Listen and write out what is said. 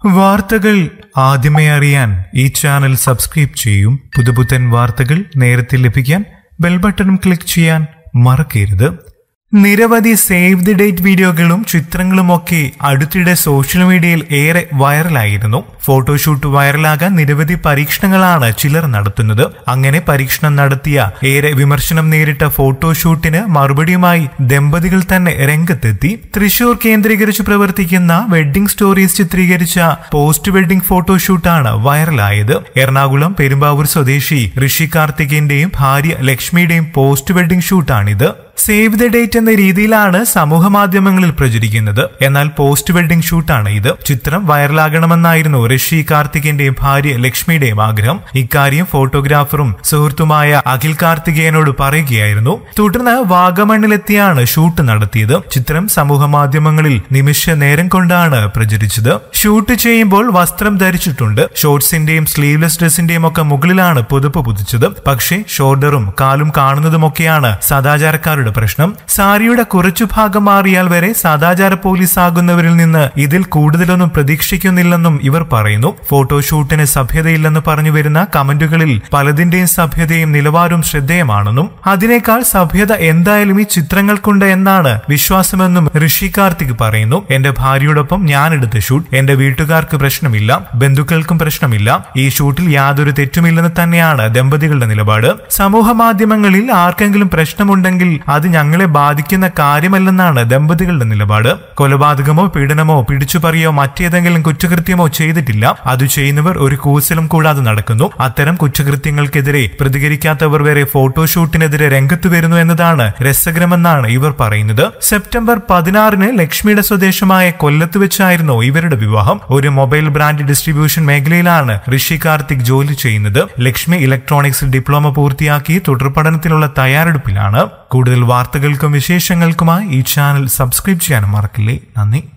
വാർത്തകൾ ആദ്യമേ അറിയാൻ ഈ ചാനൽ സബ്സ്ക്രൈബ് ചെയ്യും പുതുപുത്തൻ വാർത്തകൾ നേരത്തെ ലഭിക്കാൻ ബെൽ ബട്ടണും ക്ലിക്ക് ചെയ്യാൻ മറക്കരുത് നിരവധി സേവ് ദി ഡേറ്റ് വീഡിയോകളും ചിത്രങ്ങളുമൊക്കെ അടുത്തിടെ സോഷ്യൽ മീഡിയയിൽ ഏറെ വൈറലായിരുന്നു ഫോട്ടോഷൂട്ട് വൈറലാകാൻ നിരവധി പരീക്ഷണങ്ങളാണ് ചിലർ നടത്തുന്നത് അങ്ങനെ പരീക്ഷണം നടത്തിയ ഏറെ വിമർശനം നേരിട്ട ഫോട്ടോഷൂട്ടിന് മറുപടിയുമായി ദമ്പതികൾ തന്നെ രംഗത്തെത്തി തൃശൂർ കേന്ദ്രീകരിച്ച് പ്രവർത്തിക്കുന്ന വെഡ്ഡിംഗ് സ്റ്റോറീസ് ചിത്രീകരിച്ച പോസ്റ്റ് വെഡ്ഡിംഗ് ഫോട്ടോഷൂട്ടാണ് വൈറലായത് എറണാകുളം പെരുമ്പാവൂർ സ്വദേശി ഋഷി കാർത്തികിന്റെയും ഭാര്യ ലക്ഷ്മിയുടെയും പോസ്റ്റ് വെഡ്ഡിംഗ് ഷൂട്ടാണിത് സേവ് ദ ഡേറ്റ് എന്ന രീതിയിലാണ് സമൂഹ മാധ്യമങ്ങളിൽ പ്രചരിക്കുന്നത് എന്നാൽ പോസ്റ്റ് വെഡ്ഡിംഗ് ഷൂട്ടാണ് ഇത് ചിത്രം വൈറലാകണമെന്നായിരുന്നു ഋഷി കാർത്തികിന്റെയും ഭാര്യ ലക്ഷ്മിയുടെയും ആഗ്രഹം ഇക്കാര്യം ഫോട്ടോഗ്രാഫറും സുഹൃത്തുമായ അഖിൽ കാർത്തികേയനോട് പറയുകയായിരുന്നു തുടർന്ന് വാഗമണ്ണിലെത്തിയാണ് ഷൂട്ട് നടത്തിയത് ചിത്രം സമൂഹ മാധ്യമങ്ങളിൽ നിമിഷ നേരം കൊണ്ടാണ് പ്രചരിച്ചത് ഷൂട്ട് ചെയ്യുമ്പോൾ വസ്ത്രം ധരിച്ചിട്ടുണ്ട് ഷോർട്സിന്റെയും സ്ലീവ്ലെസ് ഡ്രസ്സിന്റെയും ഒക്കെ മുകളിലാണ് പുതുപ്പ് പുതിച്ചത് പക്ഷേ ഷോൾഡറും കാലും കാണുന്നതുമൊക്കെയാണ് സദാചാരക്കാരുടെ പ്രശ്നം സാരിയുടെ കുറച്ചു ഭാഗം മാറിയാൽ വരെ സദാചാര പോലീസ് ആകുന്നവരിൽ നിന്ന് ഇതിൽ കൂടുതലൊന്നും പ്രതീക്ഷിക്കുന്നില്ലെന്നും ഇവർ പറയുന്നു ഫോട്ടോഷൂട്ടിന് സഭ്യതയില്ലെന്ന് പറഞ്ഞു വരുന്ന കമന്റുകളിൽ പലതിന്റെയും സഭ്യതയും നിലവാരവും ശ്രദ്ധേയമാണെന്നും അതിനേക്കാൾ സഭ്യത എന്തായാലും ഈ ചിത്രങ്ങൾക്കുണ്ട് എന്നാണ് വിശ്വാസമെന്നും ഋഷി കാർത്തിക് പറയുന്നു എന്റെ ഭാര്യയോടൊപ്പം ഞാൻ എടുത്ത ഷൂട്ട് എന്റെ വീട്ടുകാർക്ക് പ്രശ്നമില്ല ബന്ധുക്കൾക്കും പ്രശ്നമില്ല ഈ ഷൂട്ടിൽ യാതൊരു തെറ്റുമില്ലെന്ന് തന്നെയാണ് ദമ്പതികളുടെ നിലപാട് സമൂഹ മാധ്യമങ്ങളിൽ ആർക്കെങ്കിലും പ്രശ്നമുണ്ടെങ്കിൽ അത് ഞങ്ങളെ ബാധിക്കുന്ന കാര്യമല്ലെന്നാണ് ദമ്പതികളുടെ നിലപാട് കൊലപാതകമോ പീഡനമോ പിടിച്ചുപറിയോ മറ്റേതെങ്കിലും കുറ്റകൃത്യമോ ചെയ്തിട്ടില്ല അത് ചെയ്യുന്നവർ ഒരു കൂസലും കൂടാതെ നടക്കുന്നു അത്തരം കുറ്റകൃത്യങ്ങൾക്കെതിരെ പ്രതികരിക്കാത്തവർ വരെ ഫോട്ടോഷൂട്ടിനെതിരെ രംഗത്ത് വരുന്നു എന്നതാണ് രസകരമെന്നാണ് ഇവർ പറയുന്നത് സെപ്റ്റംബർ പതിനാറിന് ലക്ഷ്മിയുടെ സ്വദേശമായ കൊല്ലത്ത് വെച്ചായിരുന്നു ഇവരുടെ വിവാഹം ഒരു മൊബൈൽ ബ്രാൻഡ് ഡിസ്ട്രിബ്യൂഷൻ മേഖലയിലാണ് ഋഷി കാർത്തിക് ജോലി ചെയ്യുന്നത് ലക്ഷ്മി ഇലക്ട്രോണിക്സിൽ ഡിപ്ലോമ പൂർത്തിയാക്കി തുടർ പഠനത്തിനുള്ള തയ്യാറെടുപ്പിലാണ് കൂടുതൽ വാർത്തകൾക്കും വിശേഷങ്ങൾക്കുമായി ഈ ചാനൽ സബ്സ്ക്രൈബ് ചെയ്യാനും മറക്കില്ലേ നന്ദി